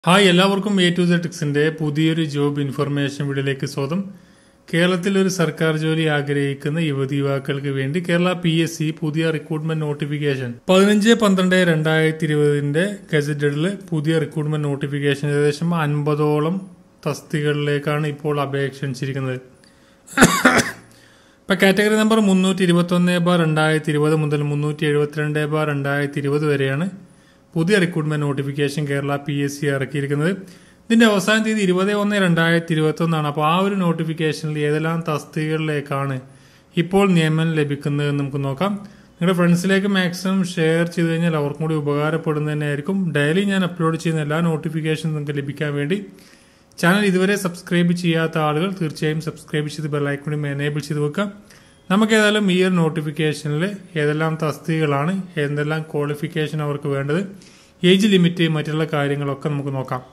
hi എല്ലാവർക്കും A to സെറ്റിക്സിന്റെ പുതിയൊരു job information വീഡിയോയിലേക്ക് സ്വാഗതം കേരളത്തിൽ ഒരു സർക്കാർ ജോലി ആഗ്രഹിക്കുന്ന യുവതി യുവാക്കൾക്ക് വേണ്ടി കേരള പി എസ് സി പുതിയ റിക്രൂട്ട്മെന്റ് നോട്ടിഫിക്കേഷൻ പതിനഞ്ച് പന്ത്രണ്ട് രണ്ടായിരത്തി ഇരുപതിന്റെ ഗസറ്റഡിൽ പുതിയ റിക്രൂട്ട്മെന്റ് നോട്ടിഫിക്കേഷൻ ഏകദേശം അൻപതോളം തസ്തികകളിലേക്കാണ് ഇപ്പോൾ അപേക്ഷ ക്ഷണിച്ചിരിക്കുന്നത് ഇപ്പൊ കാറ്റഗറി നമ്പർ മുന്നൂറ്റി ഇരുപത്തി ഒന്ന് ബാർ രണ്ടായിരത്തി ഇരുപത് മുതൽ മുന്നൂറ്റി എഴുപത്തിരണ്ട് ബാർ രണ്ടായിരത്തി ഇരുപത് വരെയാണ് പുതിയ recruitment notification Kerala P S C ഇറക്കിയിരിക്കുന്നത് ഇതിന്റെ അവസാന തീയതി ഇരുപത് ഒന്ന് രണ്ടായിരത്തി ഇരുപത്തി ഒന്നാണ് അപ്പോൾ ആ ഒരു നോട്ടിഫിക്കേഷനിൽ ഏതെല്ലാം തസ്തികകളിലേക്കാണ് ഇപ്പോൾ നിയമനം ലഭിക്കുന്നത് എന്ന് നമുക്ക് നോക്കാം നിങ്ങളുടെ ഫ്രണ്ട്സിലേക്ക് മാക്സിമം ഷെയർ ചെയ്ത് കഴിഞ്ഞാൽ അവർക്കും കൂടി ഉപകാരപ്പെടുന്നതന്നെയായിരിക്കും ഡെയിലി ഞാൻ അപ്ലോഡ് ചെയ്യുന്ന എല്ലാ നോട്ടിഫിക്കേഷനും നിങ്ങൾക്ക് ലഭിക്കാൻ വേണ്ടി ചാനൽ ഇതുവരെ സബ്സ്ക്രൈബ് ചെയ്യാത്ത ആളുകൾ തീർച്ചയായും സബ്സ്ക്രൈബ് ചെയ്ത് ബെല്ലൈക്കണും എനേബിൾ ചെയ്ത് വെക്കാം നമുക്ക് ഏതായാലും ഈ ഒരു നോട്ടിഫിക്കേഷനിൽ ഏതെല്ലാം തസ്തികകളാണ് എന്തെല്ലാം ക്വാളിഫിക്കേഷൻ അവർക്ക് വേണ്ടത് ഏജ് ലിമിറ്റ് മറ്റുള്ള കാര്യങ്ങളൊക്കെ നമുക്ക് നോക്കാം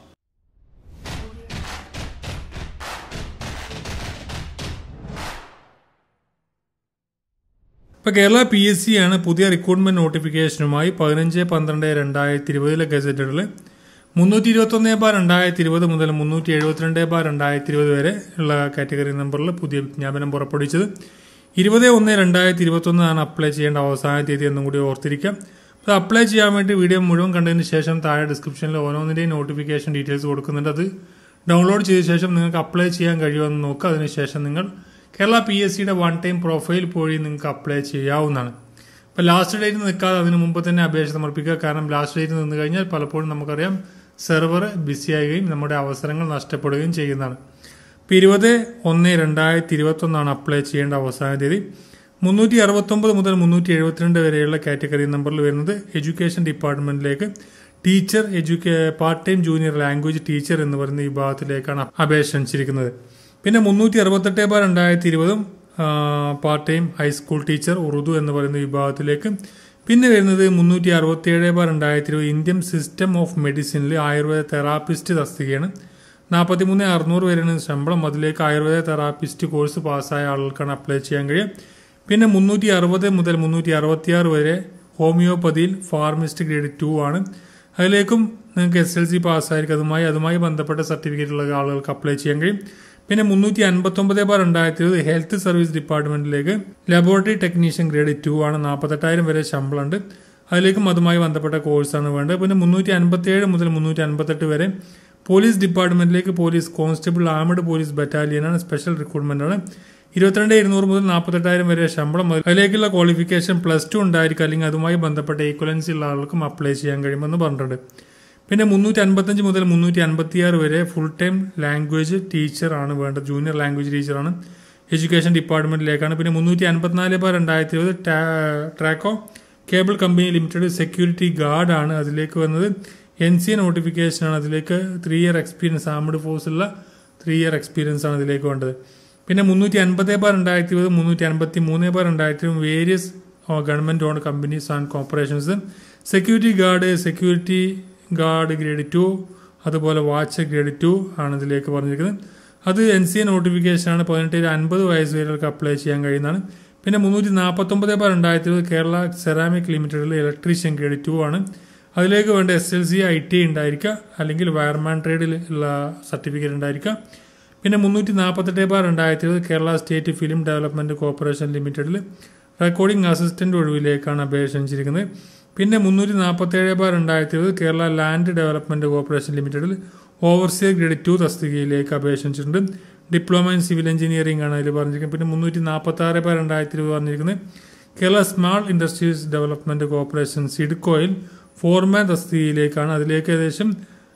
ഇപ്പൊ കേരള പി എസ് സി ആണ് പുതിയ റിക്രൂട്ട്മെന്റ് നോട്ടിഫിക്കേഷനുമായി പതിനഞ്ച് പന്ത്രണ്ട് രണ്ടായിരത്തി ഇരുപതിലെ ഗസറ്റഡിൽ മുന്നൂറ്റി ഇരുപത്തി ഒന്ന് ബാർ രണ്ടായിരത്തി ഇരുപത് മുതൽ മുന്നൂറ്റി എഴുപത്തിരണ്ട് ബാർ രണ്ടായിരത്തി ഇരുപത് വരെ ഉള്ള കാറ്റഗറി നമ്പറിൽ പുതിയ വിജ്ഞാപനം പുറപ്പെടുവിച്ചത് ഇരുപത് ഒന്ന് രണ്ടായിരത്തി ഇരുപത്തി ഒന്നാണ് അപ്ലൈ ചെയ്യേണ്ട അവസാന തീയതി എന്നും കൂടി ഓർത്തിരിക്കാം അത് അപ്ലൈ ചെയ്യാൻ വേണ്ടി വീഡിയോ മുഴുവൻ കണ്ടതിന് ശേഷം താഴെ ഡിസ്ക്രിപ്ഷനിൽ ഓരോന്നിന്റെയും നോട്ടിഫിക്കേഷൻ ഡീറ്റെയിൽസ് കൊടുക്കുന്നുണ്ട് അത് ഡൗൺലോഡ് ചെയ്ത ശേഷം നിങ്ങൾക്ക് അപ്ലൈ ചെയ്യാൻ കഴിയുമെന്ന് നോക്കുക അതിനുശേഷം നിങ്ങൾ കേരള പി എസ് സിയുടെ വൺ ടൈം പ്രൊഫൈൽ വഴി നിങ്ങൾക്ക് അപ്ലൈ ചെയ്യാവുന്നതാണ് ഇപ്പൊ ലാസ്റ്റ് ഡേറ്റ് നിൽക്കാതെ അതിന് മുമ്പ് തന്നെ അപേക്ഷ സമർപ്പിക്കുക കാരണം ലാസ്റ്റ് ഡേറ്റ് നിന്ന് കഴിഞ്ഞാൽ പലപ്പോഴും നമുക്കറിയാം സെർവർ ബിസിയാകുകയും നമ്മുടെ അവസരങ്ങൾ നഷ്ടപ്പെടുകയും ചെയ്യുന്നതാണ് ഇപ്പൊ ഇരുപത് ഒന്ന് രണ്ടായിരത്തി ഇരുപത്തി ഒന്നാണ് അപ്ലൈ ചെയ്യേണ്ട അവസാന തീയതി മുന്നൂറ്റി അറുപത്തി ഒമ്പത് മുതൽ മുന്നൂറ്റി എഴുപത്തിരണ്ട് വരെയുള്ള കാറ്റഗറി നമ്പറിൽ വരുന്നത് എഡ്യൂക്കേഷൻ ഡിപ്പാർട്ട്മെന്റിലേക്ക് ടീച്ചർ എഡ്യൂക്കേ part time junior language teacher എന്ന് പറയുന്ന വിഭാഗത്തിലേക്കാണ് അപേക്ഷ ക്ഷണിച്ചിരിക്കുന്നത് പിന്നെ മുന്നൂറ്റി അറുപത്തെട്ട് ബാർ രണ്ടായിരത്തി ഇരുപതും part time high school teacher Urdu എന്ന് പറയുന്ന വിഭാഗത്തിലേക്ക് പിന്നെ വരുന്നത് മുന്നൂറ്റി അറുപത്തി ഏഴ് ബാർ രണ്ടായിരത്തി ഇരുപത് ഇന്ത്യൻ സിസ്റ്റം ഓഫ് മെഡിസിനിൽ ആയുർവേദ തെറാപ്പിസ്റ്റ് തസ്തികയാണ് നാൽപ്പത്തി മൂന്ന് അറുന്നൂറ് വരെയാണ് ശമ്പളം അതിലേക്ക് ആയുർവേദ തെറാപ്പിസ്റ്റ് കോഴ്സ് പാസ്സായ ആളുകൾക്കാണ് അപ്ലൈ ചെയ്യാൻ കഴിയുക പിന്നെ മുന്നൂറ്റി അറുപത് മുതൽ മുന്നൂറ്റി അറുപത്തിയാറ് വരെ ഹോമിയോപ്പതിയിൽ ഫാർമിസ്റ്റ് ഗ്രേഡ് ടു ആണ് അതിലേക്കും നിങ്ങൾക്ക് എസ് എൽ സി പാസ്സായിരിക്കും അതുമായി അതുമായി ബന്ധപ്പെട്ട സർട്ടിഫിക്കറ്റ് ഉള്ള ആളുകൾക്ക് അപ്ലൈ ചെയ്യാൻ കഴിയും പിന്നെ മുന്നൂറ്റി അൻപത്തി ഒമ്പത് ബാർ രണ്ടായിരത്തി ഇരുപത് ഹെൽത്ത് സർവീസ് ഡിപ്പാർട്ട്മെന്റിലേക്ക് ലബോറട്ടറി ടെക്നീഷ്യൻ ഗ്രേഡ് ടു ആണ് നാൽപ്പത്തെട്ടായിരം വരെ ശമ്പളമുണ്ട് അതിലേക്കും അതുമായി ബന്ധപ്പെട്ട കോഴ്സാണ് വേണ്ടത് പിന്നെ മുന്നൂറ്റി അൻപത്തി ഏഴ് മുതൽ മുന്നൂറ്റി അൻപത്തെട്ട് വരെ പോലീസ് ഡിപ്പാർട്ട്മെന്റിലേക്ക് പോലീസ് കോൺസ്റ്റബിൾ ആമഡ് പോലീസ് ബറ്റാലിയനാണ് സ്പെഷ്യൽ റിക്രൂട്ട്മെന്റ് ആണ് ഇരുപത്തിരണ്ട് ഇരുന്നൂറ് മുതൽ നാൽപ്പത്തെട്ടായിരം വരെ ശമ്പളം അതിലേക്കുള്ള ക്വാളിഫിക്കേഷൻ പ്ലസ് ടു ഉണ്ടായിരിക്കും അല്ലെങ്കിൽ അതുമായി ബന്ധപ്പെട്ട ഈക്വലൻസി ഉള്ള ആൾക്കും അപ്ലൈ ചെയ്യാൻ കഴിയുമെന്ന് പറഞ്ഞിട്ടുണ്ട് പിന്നെ മുന്നൂറ്റി അൻപത്തഞ്ച് മുതൽ മുന്നൂറ്റി അൻപത്തിയാറ് വരെ ഫുൾ ടൈം ലാംഗ്വേജ് ടീച്ചർ ആണ് വേണ്ടത് ജൂനിയർ ലാംഗ്വേജ് ടീച്ചറാണ് എഡ്യൂക്കേഷൻ ഡിപ്പാർട്ട്മെന്റിലേക്കാണ് പിന്നെ മുന്നൂറ്റി അൻപത്തിനാല് ബാർ രണ്ടായിരത്തി ഇരുപത് Traco cable company limited security guard ആണ് അതിലേക്ക് വന്നത് എൻ സി എ നോട്ടിഫിക്കേഷൻ ആണ് അതിലേക്ക് three year experience armed force ഉള്ള ത്രീ ഇയർ എക്സ്പീരിയൻസ് ആണ് അതിലേക്ക് വേണ്ടത് പിന്നെ മുന്നൂറ്റി അൻപത് ബാർ രണ്ടായിരത്തി ഇരുപത് മുന്നൂറ്റി അൻപത്തി മൂന്ന് ബാർ രണ്ടായിരത്തി ഇരുപത് various government own companies and corporations security guard security guard grade two അതുപോലെ വാച്ച് ഗ്രേഡ് ടു ആണ് ഇതിലേക്ക് പറഞ്ഞിരിക്കുന്നത് അത് എൻ സി എ നോട്ടിഫിക്കേഷൻ ആണ് പതിനെട്ട് അൻപത് വയസ്സ് വരെയൊക്കെ അപ്ലൈ ചെയ്യാൻ കഴിയുന്നതാണ് പിന്നെ മുന്നൂറ്റി നാൽപ്പത്തി ഒമ്പത് ബാർ രണ്ടായിരത്തി ഇരുപത് കേരള സെറാമിക് ലിമിറ്റഡിൽ ഇലക്ട്രീഷ്യൻ ഗ്രേഡ് ടു ആണ് അതിലേക്ക് വേണ്ട S L C I T ഉണ്ടായിരിക്കുക അല്ലെങ്കിൽ വയർമാൻ ട്രേഡിൽ ഉള്ള സർട്ടിഫിക്കറ്റ് ഉണ്ടായിരിക്കുക പിന്നെ മുന്നൂറ്റി നാൽപ്പത്തെട്ട് ബാർ രണ്ടായിരത്തി ഇരുപത് Kerala state film development corporation ലിമിറ്റഡിൽ റെക്കോർഡിംഗ് അസിസ്റ്റന്റ് ഒഴിവിലേക്കാണ് അപേക്ഷ ക്ഷണിച്ചിരിക്കുന്നത് പിന്നെ മുന്നൂറ്റി നാൽപ്പത്തി ഏഴ് ബാർ രണ്ടായിരത്തി ഇരുപത് കേരള ലാൻഡ് ഡെവലപ്മെന്റ് കോർപ്പറേഷൻ ലിമിറ്റഡിൽ ഓവർസിയർ ഗ്രേഡ് ടു തസ്തികയിലേക്ക് അപേക്ഷിച്ചിട്ടുണ്ട് ഡിപ്ലോമ ഇൻ സിവിൽ എഞ്ചിനീയറിംഗ് ആണ് അതിൽ പറഞ്ഞിരിക്കുന്നത് പിന്നെ മുന്നൂറ്റി നാൽപ്പത്തി ആറ് ബാർ രണ്ടായിരത്തി ഇരുപത് പറഞ്ഞിരിക്കുന്നത് Kerala small industries development corporation സിഡ്കോയിൽ ഫോർമാൻ തസ്തികയിലേക്കാണ് അതിലേക്ക് ഏകദേശം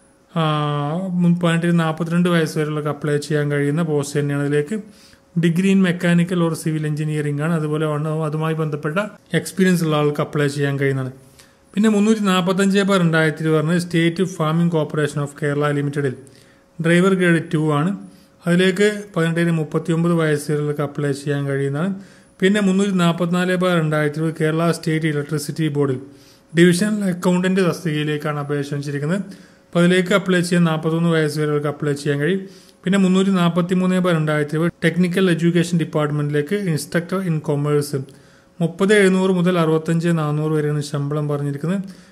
പതിനെട്ടിന് നാൽപ്പത്തിരണ്ട് വയസ്സ് വരെയുള്ള അപ്ലൈ ചെയ്യാൻ കഴിയുന്ന പോസ്റ്റ് തന്നെയാണ് അതിലേക്ക് degree in mechanical or civil engineering ആണ് അതുപോലെ അതുമായി ബന്ധപ്പെട്ട എക്സ്പീരിയൻസ് ഉള്ള ആൾക്ക് അപ്ലൈ ചെയ്യാൻ കഴിയുന്നതാണ് പിന്നെ മുന്നൂറ്റി നാൽപ്പത്തഞ്ച് ബാർ രണ്ടായിരത്തി പറഞ്ഞത് state farming corporation of Kerala ലിമിറ്റഡിൽ ഡ്രൈവർ ഗ്രേഡ് ടു ആണ് അതിലേക്ക് പതിനെട്ടിന് മുപ്പത്തി ഒമ്പത് വയസ്സുകളിലേക്ക് അപ്ലൈ ചെയ്യാൻ കഴിയുന്നതാണ് പിന്നെ മുന്നൂറ്റി നാൽപ്പത്തിനാല് ബാർ രണ്ടായിരത്തി ഇരുപത് കേരള സ്റ്റേറ്റ് ഇലക്ട്രിസിറ്റി ബോർഡിൽ ഡിവിഷണൽ അക്കൗണ്ടന്റ് തസ്തികയിലേക്കാണ് അപേക്ഷ ക്ഷണിച്ചിരിക്കുന്നത് അപ്പോൾ അതിലേക്ക് അപ്ലൈ ചെയ്യാൻ നാൽപ്പത്തൊന്ന് വയസ്സ് വരെയൊക്കെ അപ്ലൈ ചെയ്യാൻ കഴിയും പിന്നെ മുന്നൂറ്റി നാൽപ്പത്തി മൂന്ന് ബാർ രണ്ടായിരത്തി ഇരുപത് ടെക്നിക്കൽ എഡ്യൂക്കേഷൻ ഡിപ്പാർട്ട്മെന്റിലേക്ക് ഇൻസ്ട്രക്ടർ ഇൻ കൊമേഴ്സ് മുപ്പത് എഴുന്നൂറ് മുതൽ അറുപത്തഞ്ച് നാനൂറ് വരെയാണ് ശമ്പളം പറഞ്ഞിരിക്കുന്നത്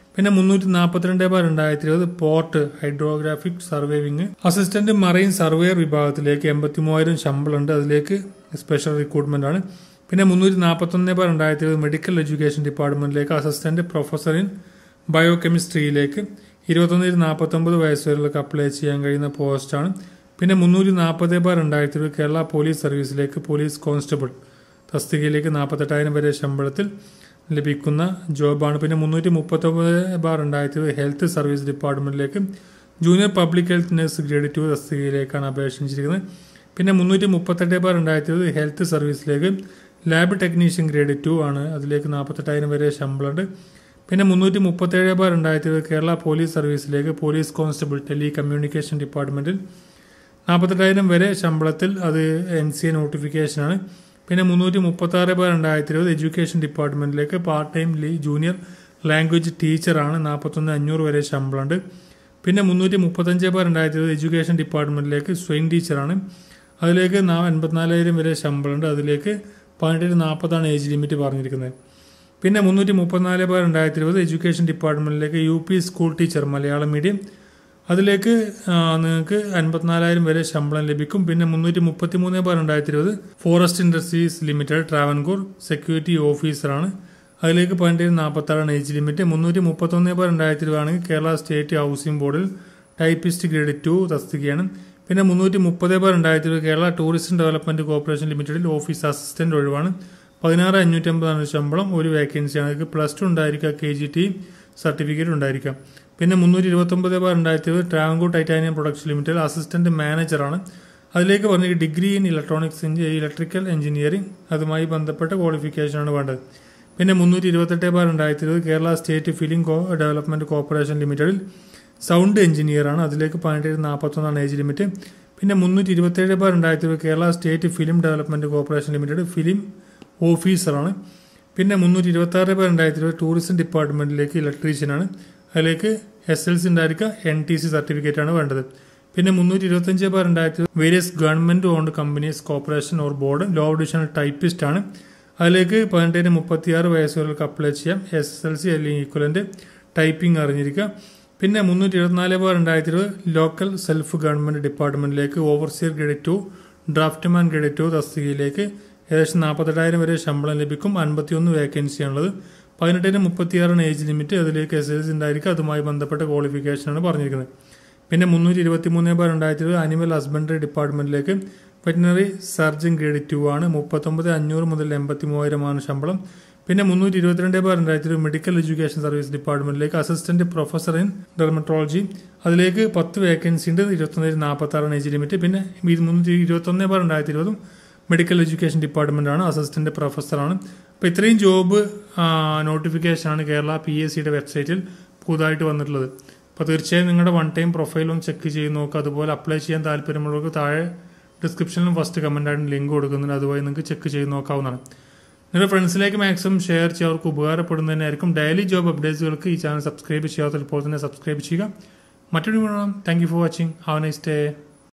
പിന്നെ മുന്നൂറ്റി നാൽപ്പത്തിരണ്ട് ബാർ രണ്ടായിരത്തി ഇരുപത് port hydrographic surveying assistant marine surveyor വിഭാഗത്തിലേക്ക് എൺപത്തി മൂവായിരം ശമ്പളമുണ്ട് അതിലേക്ക് സ്പെഷ്യൽ റിക്രൂട്ട്മെന്റ് ആണ് പിന്നെ മുന്നൂറ്റി നാൽപ്പത്തൊന്ന് ബാർ രണ്ടായിരത്തി ഇരുപത് മെഡിക്കൽ എഡ്യൂക്കേഷൻ ഡിപ്പാർട്ട്മെന്റിലേക്ക് അസിസ്റ്റന്റ് പ്രൊഫസർ ഇൻ ബയോ കെമിസ്ട്രിയിലേക്ക് ഇരുപത്തൊന്നിൽ നാൽപ്പത്തൊമ്പത് വയസ്സ് വരെയുള്ളവർക്ക് അപ്ലൈ ചെയ്യാൻ കഴിയുന്ന പോസ്റ്റാണ് പിന്നെ മുന്നൂറ്റി നാൽപ്പത് ബാർ രണ്ടായിരത്തി ഇരുപത് കേരള പോലീസ് സർവീസിലേക്ക് പോലീസ് കോൺസ്റ്റബിൾ തസ്തികയിലേക്ക് നാൽപ്പത്തെട്ടായിരം വരെ ശമ്പളത്തിൽ ലഭിക്കുന്ന ജോബാണ് പിന്നെ മുന്നൂറ്റി മുപ്പത്തൊമ്പത് ബാർ രണ്ടായിരത്തി ഇരുപത് ഹെൽത്ത് സർവീസ് ഡിപ്പാർട്ട്മെന്റിലേക്ക് junior public health nurse grade two തസ്തികയിലേക്കാണ് അപേക്ഷിച്ചിരിക്കുന്നത് പിന്നെ മുന്നൂറ്റി മുപ്പത്തെട്ട് ബാർ രണ്ടായിരത്തി ഇരുപത് ഹെൽത്ത് സർവീസിലേക്ക് ലാബ് ടെക്നീഷ്യൻ ഗ്രേഡ് ടു ആണ് അതിലേക്ക് നാൽപ്പത്തെട്ടായിരം വരെ ശമ്പളമുണ്ട് പിന്നെ മുന്നൂറ്റി മുപ്പത്തേഴ് ബാർ രണ്ടായിരത്തി ഇരുപത് കേരള പോലീസ് സർവീസിലേക്ക് പോലീസ് കോൺസ്റ്റബിൾ ടെലി കമ്മ്യൂണിക്കേഷൻ ഡിപ്പാർട്ട്മെന്റിൽ നാൽപ്പത്തെട്ടായിരം വരെ ശമ്പളത്തിൽ അത് എൻ സി എ നോട്ടിഫിക്കേഷനാണ് പിന്നെ മുന്നൂറ്റി മുപ്പത്തി ആറ് ബാർ രണ്ടായിരത്തി ഇരുപത് എഡ്യൂക്കേഷൻ ഡിപ്പാർട്ട്മെന്റിലേക്ക് പാർട്ട് ടൈം ലീ ജൂനിയർ ലാംഗ്വേജ് ടീച്ചറാണ് നാൽപ്പത്തൊന്ന് അഞ്ഞൂറ് വരെ ശമ്പളമുണ്ട് പിന്നെ മുന്നൂറ്റി മുപ്പത്തഞ്ച് ബാർ രണ്ടായിരത്തി ഇരുപത് എഡ്യൂക്കേഷൻ ഡിപ്പാർട്ട്മെന്റിലേക്ക് സ്വയം ടീച്ചറാണ് അതിലേക്ക് എൺപത്തിനാലായിരം വരെ ശമ്പളമുണ്ട് അതിലേക്ക് പതിനെട്ടിന് നാൽപ്പതാണ് ഏജ് ലിമിറ്റ് പറഞ്ഞിരിക്കുന്നത് പിന്നെ മുന്നൂറ്റി മുപ്പത്തിനാല് ബാർ രണ്ടായിരത്തി ഇരുപത് എഡ്യൂക്കേഷൻ ഡിപ്പാർട്ട്മെന്റിലേക്ക് U P school teacher Malayalam medium അതിലേക്ക് നിങ്ങൾക്ക് അൻപത്തിനാലായിരം വരെ ശമ്പളം ലഭിക്കും പിന്നെ മുന്നൂറ്റി മുപ്പത്തി മൂന്ന് ബാർ രണ്ടായിരത്തി ഇരുപത് forest industries limited Travancore security ഓഫീസറാണ് അതിലേക്ക് പതിനെട്ടിന് നാൽപ്പത്താറാണ് ഏജ് ലിമിറ്റ് മുന്നൂറ്റി മുപ്പത്തൊന്ന് ബാർ രണ്ടായിരത്തി ഇരുപതാണെങ്കിൽ കേരള സ്റ്റേറ്റ് ഹൗസിംഗ് ബോർഡിൽ ടൈപ്പിസ്റ്റ് ഗ്രേഡ് ടു തസ്തികയാണ് പിന്നെ മുന്നൂറ്റി മുപ്പത് ബാർ രണ്ടായിരത്തി ഇരുപത് കേരള ടൂറിസം ഡെവലപ്മെന്റ് കോർപ്പറേഷൻ ലിമിറ്റഡിൽ ഓഫീസ് അസിസ്റ്റന്റ് ഒഴിവാണ് പതിനാറ് അഞ്ഞൂറ്റമ്പതാണ് ശമ്പളം ഒരു വേക്കൻസിയാണ് അതിലേക്ക് പ്ലസ് ടു ഉണ്ടായിരിക്കുക കെ ജി ടി സർട്ടിഫിക്കറ്റ് ഉണ്ടായിരിക്കാം പിന്നെ മുന്നൂറ്റി ഇരുപത്തൊമ്പത് ബാർ രണ്ടായിരത്തി ഇരുപത് Travancore titanium products limited assistant മാനേജറാണ് അതിലേക്ക് പറഞ്ഞ degree in electronics electrical engineering അതുമായി ബന്ധപ്പെട്ട ക്വാളിഫിക്കേഷനാണ് വേണ്ടത് പിന്നെ മുന്നൂറ്റി ഇരുപത്തെട്ട് ബാർ രണ്ടായിരത്തി ഇരുപത് Kerala state film co development corporation ലിമിറ്റഡിൽ സൗണ്ട് എഞ്ചിനീയറാണ് അതിലേക്ക് പതിനെട്ട് നാൽപ്പത്തൊന്നാണ് ഏജ് ലിമിറ്റ് പിന്നെ മുന്നൂറ്റി ഇരുപത്തേഴ് ബാർ രണ്ടായിരത്തി ഇരുപത് Kerala state film development corporation limited film ഓഫീസറാണ് പിന്നെ മുന്നൂറ്റി ഇരുപത്തി ആറ് ബാർ രണ്ടായിരത്തി ഇരുപത് ടൂറിസം ഡിപ്പാർട്ട്മെന്റിലേക്ക് ഇലക്ട്രീഷ്യനാണ് അതിലേക്ക് എസ് എൽ സി ഉണ്ടായിരിക്കുക എൻ ടി സി സർട്ടിഫിക്കറ്റ് ആണ് വേണ്ടത് പിന്നെ മുന്നൂറ്റി ഇരുപത്തഞ്ച് ബാർ രണ്ടായിരത്തി various government owned companies corporation or board low additional typist ആണ് അതിലേക്ക് പതിനെട്ടിന് മുപ്പത്തിയാറ് വയസ്സുകൾക്ക് അപ്ലൈ ചെയ്യാം എസ് എസ് എൽ സി അല്ലെങ്കിൽ ഈക്വലന്റ് ടൈപ്പിംഗ് അറിഞ്ഞിരിക്കുക പിന്നെ മുന്നൂറ്റി ഇരുപത്തിനാല് ബാർ രണ്ടായിരത്തി ഇരുപത് ലോക്കൽ സെൽഫ് ഗവൺമെന്റ് ഡിപ്പാർട്ട്മെന്റിലേക്ക് overseer grade two draftsman grade two തസ്തികയിലേക്ക് ഏകദേശം നാൽപ്പത്തെട്ടായിരം വരെ ശമ്പളം ലഭിക്കും അൻപത്തിയൊന്ന് വേക്കൻസിയാണുള്ളത് പതിനെട്ടിന് മുപ്പത്തിയാറാണ് ഏജ് ലിമിറ്റ് അതിലേക്ക് എസ് എൽ സി ഉണ്ടായിരിക്കും അതുമായി ബന്ധപ്പെട്ട ക്വാളിഫിക്കേഷനാണ് പറഞ്ഞിരിക്കുന്നത് പിന്നെ മുന്നൂറ്റി ഇരുപത്തി മൂന്ന് ബാർ രണ്ടായിരത്തി ഇരുപത് അനിമൽ ഹസ്ബൻഡറി ഡിപ്പാർട്ട്മെന്റിലേക്ക് വെറ്റിനറി സർജൻ ഗ്രേഡ് ടു ആണ് മുപ്പത്തൊമ്പത് അഞ്ഞൂറ് മുതൽ എൺപത്തി മൂവായിരമാണ് ശമ്പളം പിന്നെ മുന്നൂറ്റി ഇരുപത്തിരണ്ട് ബാർ രണ്ടായിരത്തി ഇരുപത് മെഡിക്കൽ എഡ്യൂക്കേഷൻ സർവീസ് ഡിപ്പാർട്ട്മെന്റിലേക്ക് അസിസ്റ്റന്റ് പ്രൊഫസർ ഇൻ ഡെർമറ്റോളജി അതിലേക്ക് പത്ത് വേക്കൻസി ഉണ്ട് ഇരുപത്തൊന്നിൽ നാൽപ്പത്തി ആറാണ് ഏജ് ലിമിറ്റ് പിന്നെ മുന്നൂറ്റി ഇരുപത്തൊന്ന് ബാർ രണ്ടായിരത്തി ഇരുപതും മെഡിക്കൽ എഡ്യൂക്കേഷൻ ഡിപ്പാർട്ട്മെന്റ് ആണ് അസിസ്റ്റന്റ് പ്രൊഫസറാണ് അപ്പോൾ ഇത്രയും ജോബ് നോട്ടിഫിക്കേഷനാണ് കേരള പി എസ് സിയുടെ വെബ്സൈറ്റിൽ പുതുതായിട്ട് വന്നിട്ടുള്ളത് അപ്പോൾ തീർച്ചയായും നിങ്ങളുടെ വൺ ടൈം പ്രൊഫൈലും ചെക്ക് ചെയ്ത് നോക്കുക അതുപോലെ അപ്ലൈ ചെയ്യാൻ താല്പര്യമുള്ളവർക്ക് താഴെ ഡിസ്ക്രിപ്ഷനിലും ഫസ്റ്റ് കമൻ്റായിട്ട് ലിങ്ക് കൊടുക്കുന്നുണ്ട് അതുവഴി നിങ്ങൾക്ക് ചെക്ക് ചെയ്ത് നോക്കാവുന്നതാണ് നിങ്ങളുടെ ഫ്രണ്ട്സിലേക്ക് മാക്സിമം ഷെയർ ചെയ്യുക അവർക്ക് ഉപകാരപ്പെടുന്നതിനായിരിക്കും ഡെയിലി ജോബ് അപ്ഡേറ്റ്സുകൾക്ക് ഈ ചാനൽ സബ്സ്ക്രൈബ് ചെയ്യാത്ത ഇപ്പോൾ തന്നെ സബ്സ്ക്രൈബ് ചെയ്യുക മറ്റൊരു thank you for watching have nice day